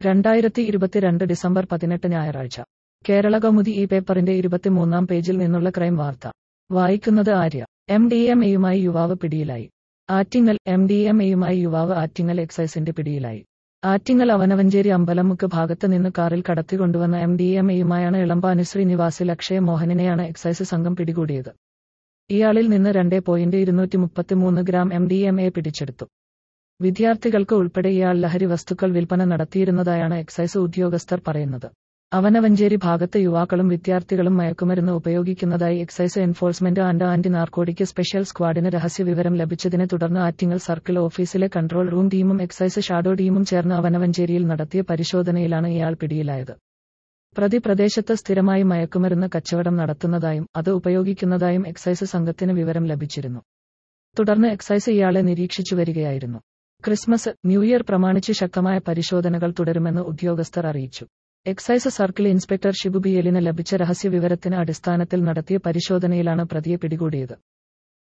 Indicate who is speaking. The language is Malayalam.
Speaker 1: രണ്ടായിരത്തി ഇരുപത്തിരണ്ട് ഡിസംബർ പതിനെട്ട് ഞായറാഴ്ച കേരള കൗമുദി ഈ പേപ്പറിന്റെ ഇരുപത്തിമൂന്നാം പേജിൽ നിന്നുള്ള ക്രൈം വാർത്ത വായിക്കുന്നത് ആര്യ എം ഡി എം എയുമായി യുവാവ് പിടിയിലായി ആറ്റിങ്ങൽ എം ഡി എം എയുമായി യുവാവ് ആറ്റിങ്ങൽ എക്സൈസിന്റെ പിടിയിലായി ആറ്റിങ്ങൽ അവനവഞ്ചേരി അമ്പലമുക്ക് ഭാഗത്ത് നിന്ന് കാറിൽ കടത്തിക്കൊണ്ടുവന്ന എം ഡി എം എയുമായാണ് ഇളമ്പാനുശ്രീ നിവാസിൽ അക്ഷയ മോഹനനെയാണ് എക്സൈസ് സംഘം പിടികൂടിയത് ഇയാളിൽ നിന്ന് രണ്ടേ പോയിന്റ് ഇരുന്നൂറ്റി മുപ്പത്തിമൂന്ന് gram M D M A പിടിച്ചെടുത്തു വിദ്യാർത്ഥികൾക്ക് ഉൾപ്പെടെ ഇയാൾ ലഹരി വസ്തുക്കൾ വിൽപ്പന നടത്തിയിരുന്നതായാണ് എക്സൈസ് ഉദ്യോഗസ്ഥർ പറയുന്നത് അവനവഞ്ചേരി ഭാഗത്ത് യുവാക്കളും വിദ്യാർത്ഥികളും മയക്കുമരുന്ന് ഉപയോഗിക്കുന്നതായി excise enforcement and anti narcotic special സ്ക്വാഡിന് രഹസ്യവിവരം ലഭിച്ചതിനെ തുടർന്ന് ആറ്റിങ്ങൽ സർക്കിൾ ഓഫീസിലെ കൺട്രോൾ റൂം ടീമും എക്സൈസ് ഷാഡോ ടീമും ചേർന്ന് അവനവഞ്ചേരിയിൽ നടത്തിയ പരിശോധനയിലാണ് ഇയാൾ പിടിയിലായത് പ്രതി പ്രദേശത്ത് സ്ഥിരമായി മയക്കുമരുന്ന് കച്ചവടം നടത്തുന്നതായും അത് ഉപയോഗിക്കുന്നതായും എക്സൈസ് സംഘത്തിന് വിവരം ലഭിച്ചിരുന്നു തുടർന്ന് എക്സൈസ് ഇയാളെ നിരീക്ഷിച്ചു വരികയായിരുന്നു ക്രിസ്മസ് ന്യൂ ഇയർ പ്രമാണിച്ച് ശക്തമായ പരിശോധനകൾ തുടരുമെന്ന് ഉദ്യോഗസ്ഥർ അറിയിച്ചു എക്സൈസ് സർക്കിൾ ഇൻസ്പെക്ടർ ഷിബു ബിയലിന് ലഭിച്ച രഹസ്യ വിവരത്തിന് അടിസ്ഥാനത്തിൽ നടത്തിയ പരിശോധനയിലാണ് പ്രതിയെ പിടികൂടിയത്